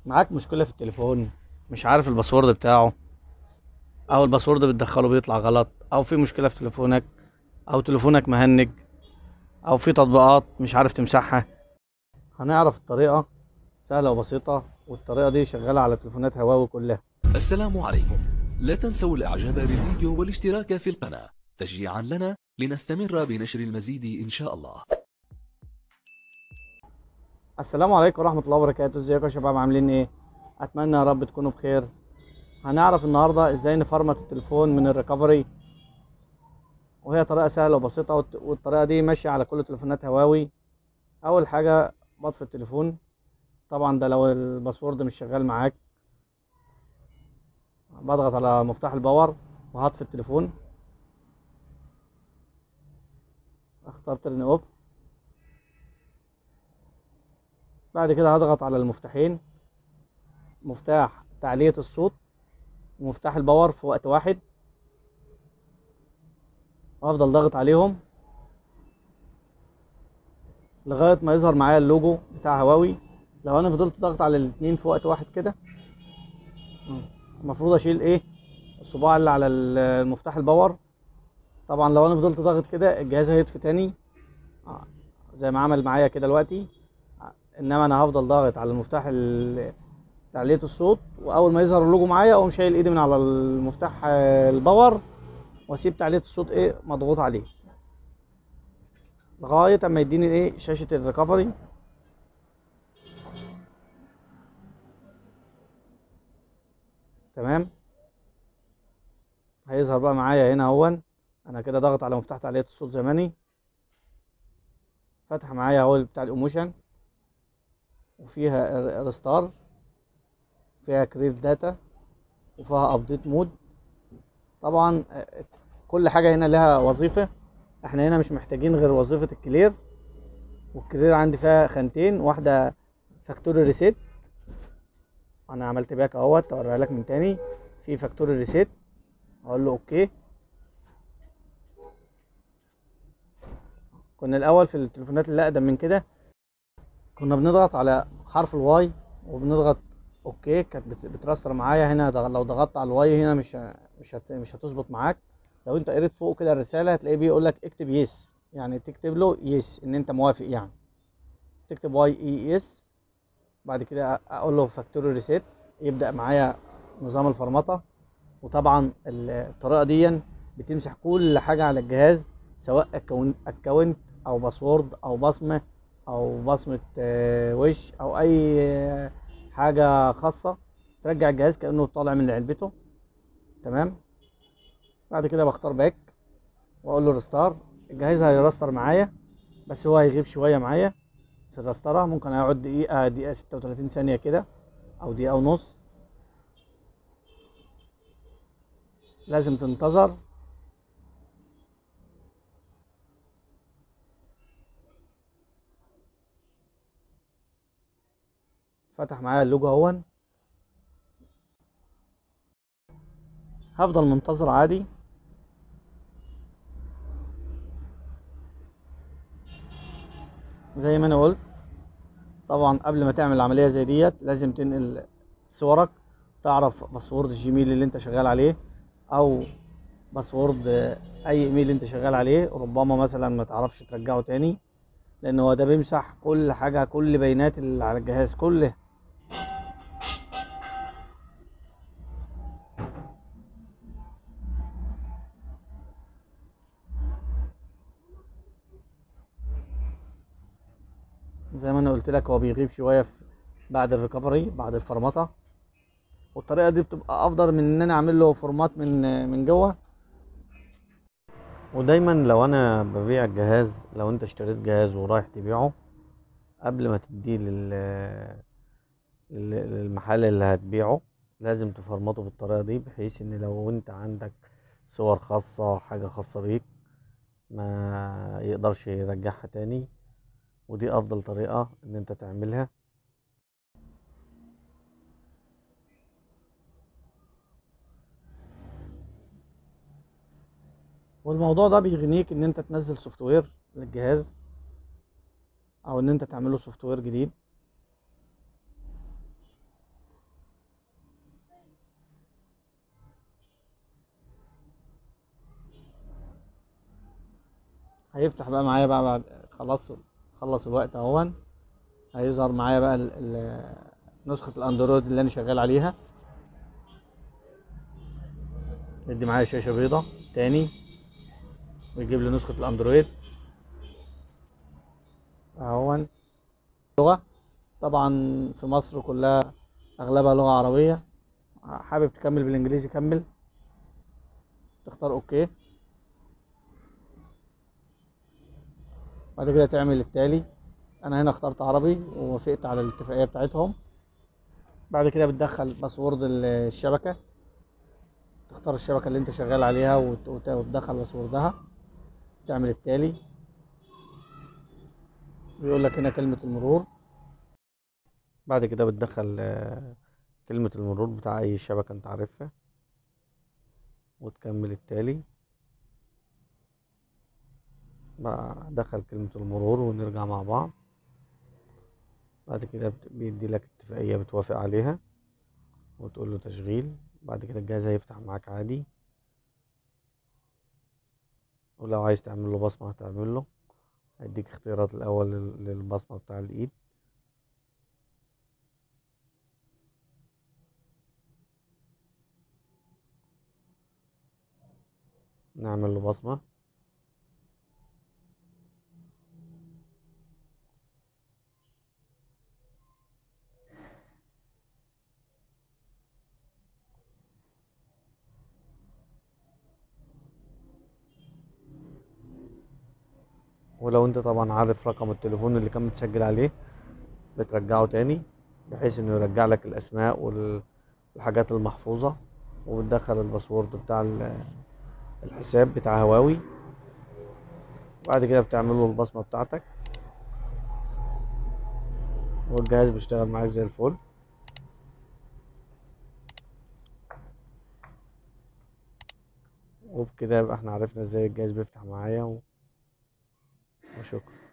معاك مشكلة في التليفون مش عارف الباسورد بتاعه او الباسورد بتدخله بيطلع غلط او في مشكلة في تليفونك او تليفونك مهنج او في تطبيقات مش عارف تمسحها هنعرف الطريقة سهلة وبسيطة والطريقة دي شغالة على تليفونات هواوي كلها السلام عليكم لا تنسوا الاعجاب بالفيديو والاشتراك في القناة تشجيعا لنا لنستمر بنشر المزيد ان شاء الله السلام عليكم ورحمة الله وبركاته ازيكم يا شباب عاملين ايه اتمنى يا رب تكونوا بخير هنعرف النهاردة ازاي نفرمت التليفون من الريكفري وهي طريقة سهلة وبسيطة والت- والطريقة دي ماشية على كل تليفونات هواوي اول حاجة بطفي التليفون طبعا ده لو الباسورد مش شغال معاك بضغط على مفتاح الباور وهطفي التليفون اختار ترن اوف بعد كده هضغط على المفتاحين مفتاح تعلية الصوت ومفتاح الباور في وقت واحد وافضل ضاغط عليهم لغاية ما يظهر معايا اللوجو بتاع هواوي لو انا فضلت ضاغط على الاتنين في وقت واحد كده المفروض اشيل ايه الصباع اللي على ال- المفتاح الباور طبعا لو انا فضلت ضاغط كده الجهاز هيطفي تاني آه، زي ما عمل معايا كده دلوقتي انما انا هفضل ضاغط على المفتاح ال- تعلية الصوت واول ما يظهر اللوجو معايا اقوم شايل ايدي من على المفتاح آه، الباور واسيب تعلية الصوت ايه مضغوط عليه لغاية اما يديني ايه شاشة الريكفري تمام هيظهر بقى معايا هنا اهون انا كده ضاغط على مفتاح تعلية الصوت زماني فتح معايا اهو بتاع الايموشن وفيها ريستار فيها كرير داتا وفيها ابديت مود طبعا آه، كل حاجه هنا لها وظيفه احنا هنا مش محتاجين غير وظيفه الكلير والكلير عندي فيها خانتين واحده فاكتوري ريسيت انا عملت باك اهوت اوريها لك من تاني في فاكتوري ريسيت اقول له اوكي كنا الاول في التليفونات اللي اقدم من كده كنا بنضغط على حرف الواي وبنضغط اوكي كانت بت- بترستر معايا هنا ضغ- لو ضغطت على الواي هنا مش ه- مش هت... مش هتظبط معاك لو انت قريت فوق كده الرساله هتلاقيه بيقول لك اكتب يس يعني تكتب له يس ان انت موافق يعني تكتب واي اي يس بعد كده أ- اقول له فاكتوري ريسيت يبدا معايا نظام الفرمطه وطبعا ال- الطريقه دي بتمسح كل حاجه على الجهاز سواء اكونت اكونت او باسورد او بصمه او بصمه آه، وش او اي آه، حاجه خاصه ترجع الجهاز كانه طالع من علبته تمام بعد كده بختار باك واقول له ريستار الجهاز هيرستر معايا بس هو هيغيب شويه معايا في الرستره ممكن هيقعد دقيقه دقيقه 36 ثانيه كده او دقيقه ونص لازم تنتظر فتح معايا اللوجو اهون هفضل منتظر عادي زي ما انا قلت طبعا قبل ما تعمل عملية زي ديت لازم تنقل صورك تعرف باسورد الجيميل اللي انت شغال عليه او باسورد اي ايميل انت شغال عليه ربما مثلا ما تعرفش ترجعه تاني لان هو ده بيمسح كل حاجة كل بيانات اللي على الجهاز كله زي ما انا قلت لك هو بيغيب شويه في بعد الريكفري بعد الفرمطه والطريقه دي بتبقى افضل من ان انا اعمل له فورمات من من جوه ودايما لو انا ببيع الجهاز لو انت اشتريت جهاز ورايح تبيعه قبل ما تديه لل لل- للمحل اللي هتبيعه لازم تفرمطه بالطريقه دي بحيث ان لو انت عندك صور خاصه حاجه خاصه بيك ما يقدرش يرجعها تاني ودي افضل طريقة ان انت تعملها والموضوع ده بيغنيك ان انت تنزل سوفت وير للجهاز او ان انت تعمله سوفت وير جديد هيفتح بقى معايا بقى بعد خلاص خلص الوقت اهون هيظهر معايا بقى ال- ال- نسخة الاندرويد اللي انا شغال عليها يدي معايا شاشة بيضة تاني ويجيب لي نسخة الاندرويد اهون لغة طبعا في مصر كلها اغلبها لغة عربية حابب تكمل بالانجليزي كمل تختار اوكي بعد كده تعمل التالي انا هنا اخترت عربي ووافقت على الاتفاقية بتاعتهم بعد كده بتدخل باسورد ال- الشبكة تختار الشبكة اللي انت شغال عليها وت- وت- وتدخل باسوردها تعمل التالي بيقول لك هنا كلمة المرور بعد كده بتدخل آه، كلمة المرور بتاع أي شبكة أنت عارفها وتكمل التالي بقى دخل كلمة المرور ونرجع مع بعض بعد كده بت- بيدي لك اتفاقية بتوافق عليها وتقول له تشغيل بعد كده الجهاز هيفتح معاك عادي ولو عايز تعمل له بصمة هتعمل له هيديك اختيارات الأول لل- للبصمة بتاع الإيد نعمل له بصمة ولو انت طبعا عارف رقم التليفون اللي كان متسجل عليه بترجعه تاني بحيث انه يرجع لك الاسماء والحاجات المحفوظة وبتدخل الباسورد بتاع ال- الحساب بتاع هواوي وبعد كده بتعمل له البصمة بتاعتك والجهاز بيشتغل معاك زي الفل وبكده يبقى احنا عرفنا ازاي الجهاز بيفتح معايا و... وشكرا